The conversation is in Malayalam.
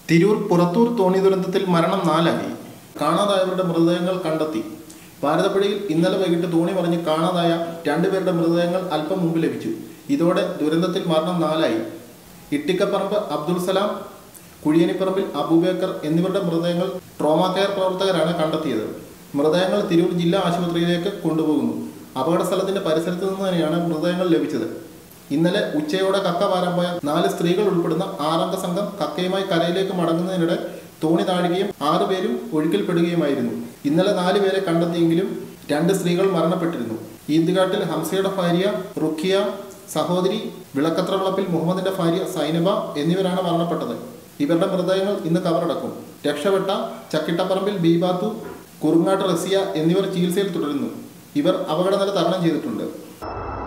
തിരൂർ പുറത്തൂർ തോണി ദുരന്തത്തിൽ മരണം നാലായി കാണാതായവരുടെ മൃതദേഹങ്ങൾ കണ്ടെത്തി ഭാരതപ്പുഴയിൽ ഇന്നലെ വൈകിട്ട് തോണി മറിഞ്ഞ് കാണാതായ രണ്ടുപേരുടെ മൃതദേഹങ്ങൾ അല്പം മുമ്പ് ലഭിച്ചു ഇതോടെ ദുരന്തത്തിൽ മരണം നാലായി ഇട്ടിക്കപ്പറമ്പ് അബ്ദുൾ സലാം കുഴിയനിപ്പറമ്പിൽ അബൂബേക്കർ എന്നിവരുടെ മൃതദേഹങ്ങൾ ട്രോമാ കെയർ പ്രവർത്തകരാണ് കണ്ടെത്തിയത് മൃതദേഹങ്ങൾ തിരൂർ ജില്ലാ ആശുപത്രിയിലേക്ക് കൊണ്ടുപോകുന്നു അപകട സ്ഥലത്തിന്റെ പരിസരത്ത് നിന്ന് തന്നെയാണ് മൃതദേഹങ്ങൾ ലഭിച്ചത് ഇന്നലെ ഉച്ചയോടെ കക്ക വാരാൻ പോയ നാല് സ്ത്രീകൾ ഉൾപ്പെടുന്ന ആറംഗ സംഘം കക്കയുമായി കരയിലേക്ക് മടങ്ങുന്നതിനിടെ തോണി താഴുകയും ആറുപേരും ഒഴുക്കിൽപ്പെടുകയുമായിരുന്നു ഇന്നലെ നാല് പേരെ കണ്ടെത്തിയെങ്കിലും രണ്ട് സ്ത്രീകൾ മരണപ്പെട്ടിരുന്നു ഈന്തുകാട്ടിൽ ഹംസയുടെ ഭാര്യ റുഖിയ സഹോദരി വിളക്കത്ര വിളപ്പിൽ മുഹമ്മദിന്റെ ഭാര്യ സൈനബ എന്നിവരാണ് മരണപ്പെട്ടത് ഇവരുടെ മൃതദേഹങ്ങൾ ഇന്ന് കവറടക്കും രക്ഷപ്പെട്ട ചക്കിട്ടപ്പറമ്പിൽ ബീബാത്തു കുറുങ്ങാട്ട് റസിയ എന്നിവർ ചികിത്സയിൽ തുടരുന്നു ഇവർ അപകടനില തരണം ചെയ്തിട്ടുണ്ട്